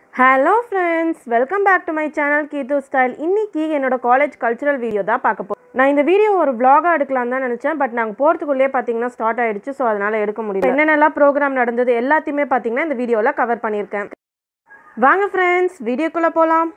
Hello friends welcome back to my channel Geethu style இன்னைக்கு என்னோட college cultural video தான் பார்க்க போகிறோம் நான் இந்த வீடியோ ஒரு vlog-ஆ எடுக்கலாம் தான் நினச்சேன் பட் நாங்கள் போகிறதுக்குள்ளேயே பார்த்தீங்கன்னா ஸ்டார்ட் ஆயிடுச்சு ஸோ அதனால் எடுக்க முடியல என்னென்னலாம் ப்ரோக்ராம் நடந்தது எல்லாத்தையுமே பார்த்தீங்கன்னா இந்த வீடியோவில் கவர் பண்ணியிருக்கேன் வாங்க ஃப்ரெண்ட்ஸ் வீடியோக்குள்ளே போகலாம்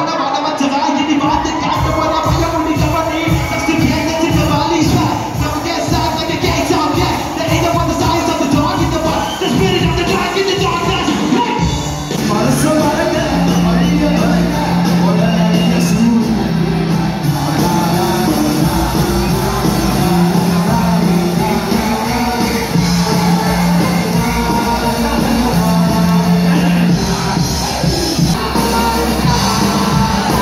Thank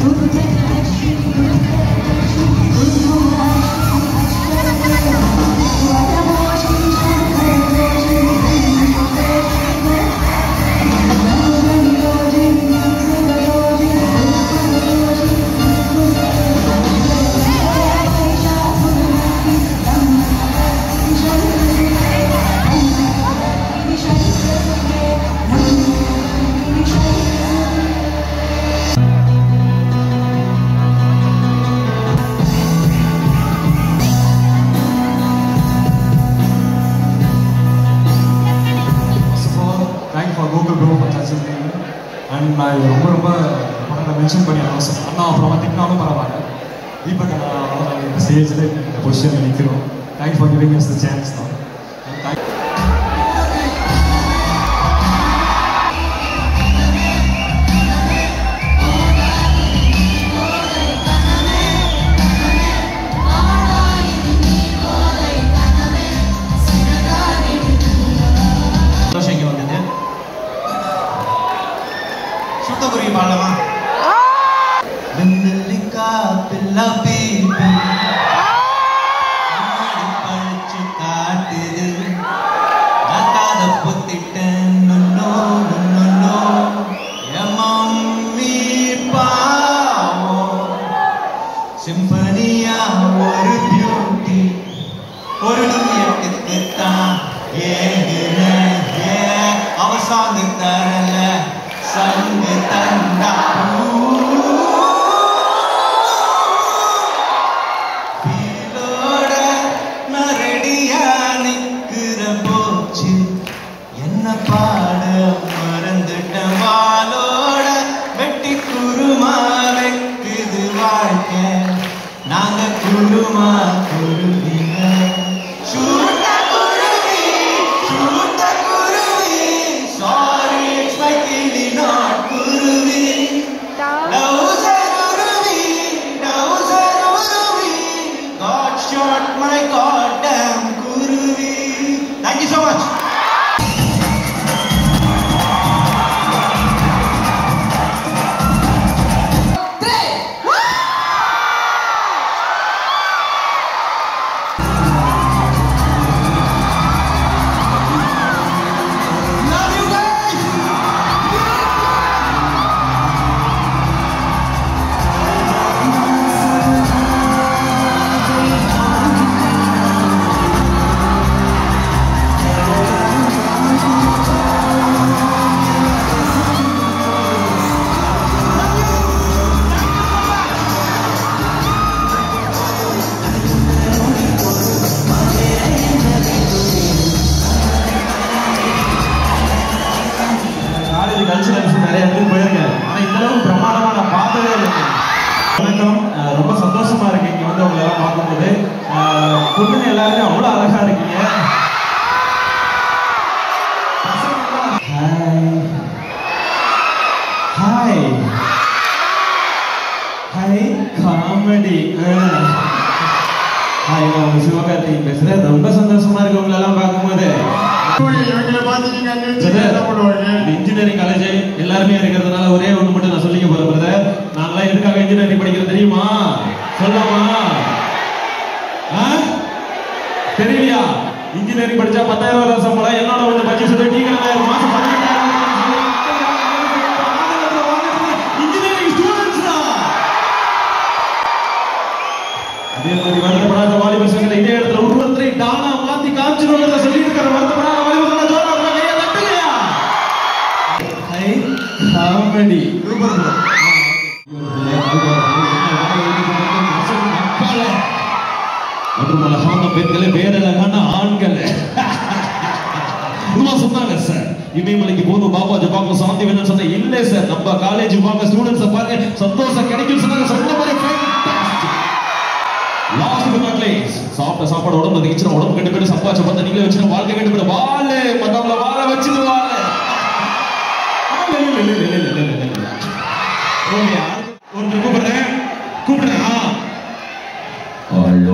First of all, thank for Google Bro for touching me. And நான் ரொம்ப ரொம்ப படத்தை மென்ஷன் பண்ணி அவசரம் அண்ணா அப்புறமா திட்டினாலும் பரவாயில்ல தீபக் அண்ணா அவங்க இந்த ஸ்டேஜில் இந்த பொசிஷனில் நிற்கிறோம் thank for giving us the chance தான் And thank சந்தோஷம் இங்கே வந்தது சுத்தகுருவி பாடலாமா வெள்ளரிக்கா பில்லா பீப்பி கண்ணாடி பழிச்சு காட்டுது நான் காத பொத்திட்டேன் நொன்னோ நொன்னோ என் மம்மி பாவம் சிம்பனியா ஒரு பியூட்டி ஒரு நிமியத்துக்கு தான் ஏங்குற ஏன் அவ சாங்கு தரல சங்கு தந்தா ஃபீலோட நான் ரெடியா நிக்கிற போச்சு என்ன பாட மறந்துட்டேன் வாளோட வெட்டி குருமா வைக்குது வாழ்க்கை நாங்க குருமா குருவிங்க சூட்ட குருவி சூட்ட குருவி சாரி இட்ஸ் மை கிளி நாட் குருவி டவுசர் குருவி டவுசர் குருவி god shot my god damn குருவி thank you so much Love you guys! College culturals நிறைய இடத்துக்கு போயிருக்கேன் ஆனா இந்த அளவுக்கு பிரமாண்டமா நான் பார்த்ததே இல்லை வணக்கம் அஹ் ரொம்ப சந்தோஷமா இருக்கு இங்க வந்து உங்களை எல்லாம் பார்க்கும்போது அஹ் பொண்ணுங்க எல்லாருமே அவ்வளவு அழகா இருக்கீங்க ஹாய் ஹாய் காமெடி ஹாய் நான் உங்க சிவகார்த்திகேயன் பேசுறேன் ரொம்ப சந்தோஷமா இருக்கு உங்களை எல்லாம் பார்க்கும்போது இன்ஜினியரிங் காலேஜ் எல்லாருமே இருக்கிறதுனால ஒரே ஒண்ணு மட்டும் நான் சொல்லிக்க போறேன் பிரதர் நான்லாம் எதுக்காக இன்ஜினியரிங் படிக்கிறது தெரியுமா சொல்லாமா ஆ? தெரியலையா இன்ஜினியரிங் படிச்சா பத்தாயிரம் ரூபாய் சம்பளம் என்னோட வந்து பட்ஜெட் சொல்லி டீ கடை மாசம் பதினெட்டாயிரம் இன்ஜினியரிங் ஸ்டூடெண்ட்ஸ் தான் அதே மாதிரி வருத்தப்படாத வாலிபர் சங்கத்தை இதே இடத்துல உருவத்தை டானா மாத்தி காமிச்சிருவாங்க சொல்லி இருக்கிற வருத்தப்படாத வாலிபர் சங்கம் ஜோரா இருந்தா கையை தட்டுங்கயா ஹை காமெடி மற்றும் அழகான பெண்களே வேற அழகான ஆண்கள் உண்மை சொன்னாங்க சார் இமயமலைக்கு போதும் பாபா ஜபாக்கு சாந்தி வேணும்னு சொன்னேன் இல்ல சார் நம்ம காலேஜ் வாங்க ஸ்டூடெண்ட்ஸ் பாருங்க சந்தோஷம் கிடைக்கும் சொன்னாங்க சொன்ன மாதிரி fantastic. Last but not least சாப்பிட்ட சாப்பாடு உடம்பு தகிச்சிரும் உடம்பு கெட்டு போயிட்டு சம்பாதிச்ச பத்த நீங்களே வச்சிரும் வாழ்க்கை கெட்டு போயிடும் வாழு மத்தவங்கள வாழ வச்சுட்டு வாழு இல்ல, இல்ல, இல்ல, இல்ல, இல்ல, இல்ல, இல்ல, இல்ல. ஓகே, அடுத்து ஒருத்தர் கூப்பிடுறேன் கூப்பிடுறேன் ஆ. Hello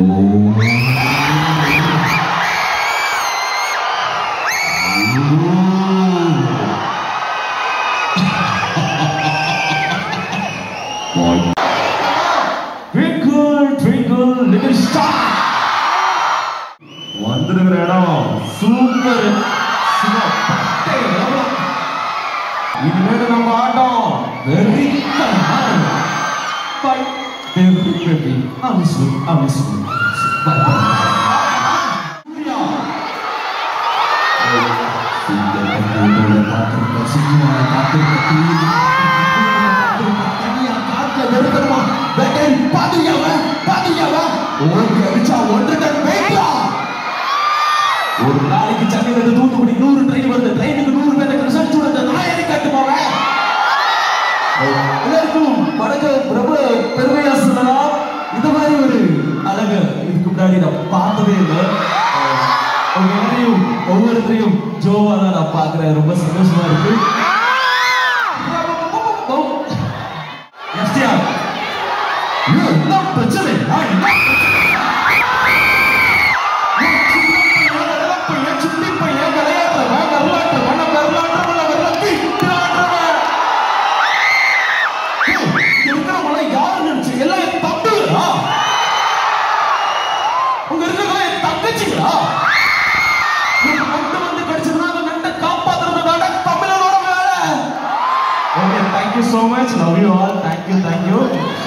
Twinkle, twinkle, little star. வந்திருக்கிற இடம் சூப்பர் சும்மா பட்டை இடம். இனிமேல் நம்ம ஆட்டம் வெரி பை வெரி வெரி அமிசு அமிசு பை ஒரு நாளைக்கு சென்னையில இருந்து தூத்துக்குடி நூறு ட்ரெயின் வருது ட்ரெயினுக்கு நூறு பேருக்கு ரிசல்ட் சொல்லுங்க நான் எதுக்கு கட்டு போவேன் எல்லாருக்கும் வணக்கம் ரொம்ப பெருமையா சொல்லலாம் இந்த மாதிரி ஒரு அழகு இதுக்கு முன்னாடி நான் பார்த்ததே இல்லை அஹ் உங்க எல்லாரையும் ஒவ்வொருத்தரையும் ஜோவா தான் நான் பார்க்கிறேன் ரொம்ப சந்தோஷமா இருக்கு எஸ்டிஆர் என்ன பிரச்சனை நான் என்ன பையன் சுட்டி பையன் விளையாடுறவன் வரலாற்றுவன் வரலாற்றுவன் வரலாற்று இருக்கிறவங்கள யாரு நினைச்சு எல்லாம் என் தம்பிகளா உங்க இருக்கிறவங்க என் தங்கச்சிகளா நீங்க மட்டும் வந்து கிடைச்சதுன்னா அந்த நண்டை காப்பாத்துறது நட தமிழனோட வேலை okay thank you so much love you all thank you thank you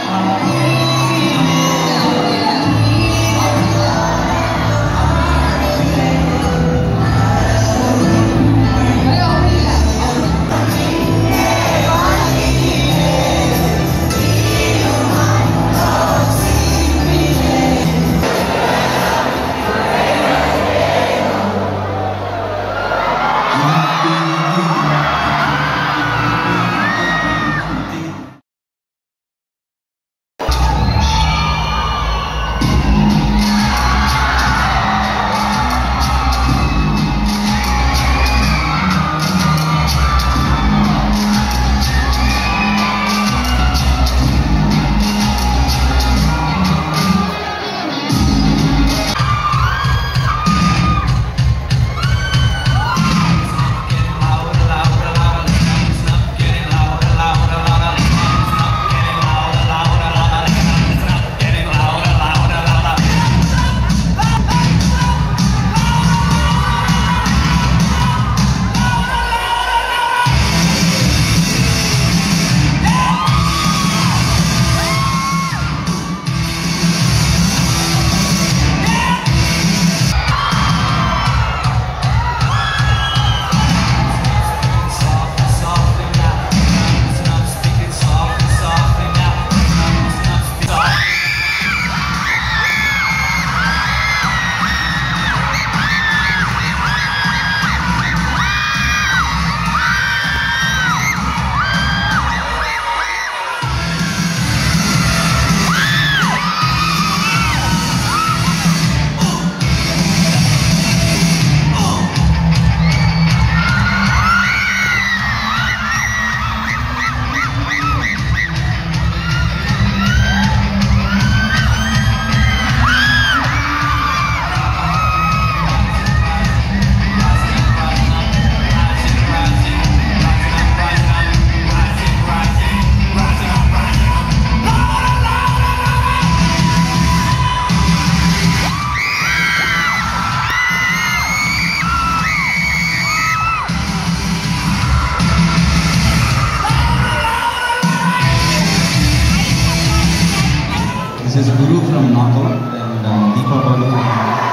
This is Guru from Knockout and uh, Deepa Balu from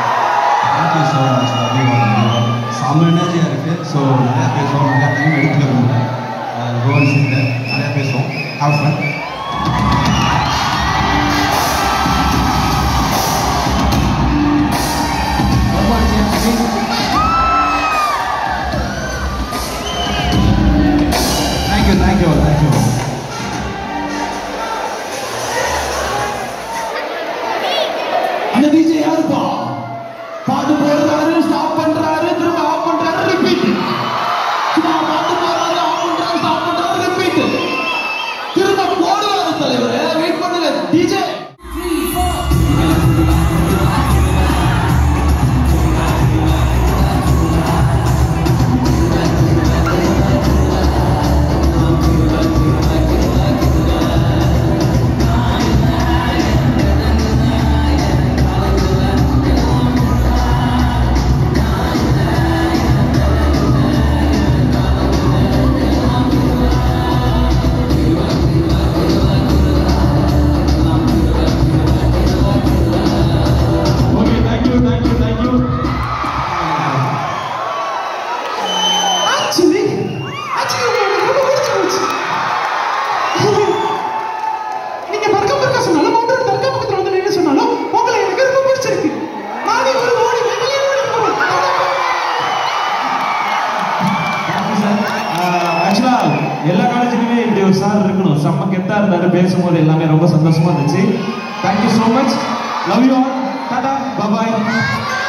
Thank you so much everyone. செம்ம எனர்ஜியாக இருக்குது ஸோ நிறையா பேசுவோம் நிறையா டைம் எடுத்துக்க முடியல கோவன் சிங்கர் நிறையா பேசுவோம் have fun thank you thank you thank you அந்த டிஜே யாருப்பா பாட்டு போடுறாரு ஸ்டாப் பண்றாரு திரும்ப ஆஃப் பண்றாரு ரிப்பீட் சும்மா பாட்டு போடுறாரு ஆஃப் பண்றாரு ஸ்டாப் பண்றாரு ரிப்பீட் திரும்ப போடுறாரு தலைவரே வெயிட் பண்ணுங்க டிஜே Thank சொன்னாலும் உங்களோட தர்கா பக்கத்துல வந்து நின்று சொன்னாலும் உங்களை எனக்கு ரொம்ப பிடிச்சிருக்கு நானே ஒரு ஓடி போய் கல்யாணம் பண்ணிக்க போறேன். ஆக்சுவலா எல்லா காலேஜ்லயுமே இப்படி ஒரு சார் இருக்கணும் செம்ம கெத்தா இருந்தாரு பேசும்போது எல்லாமே ரொம்ப சந்தோஷமா இருந்துச்சு thank you so much love you all tata bye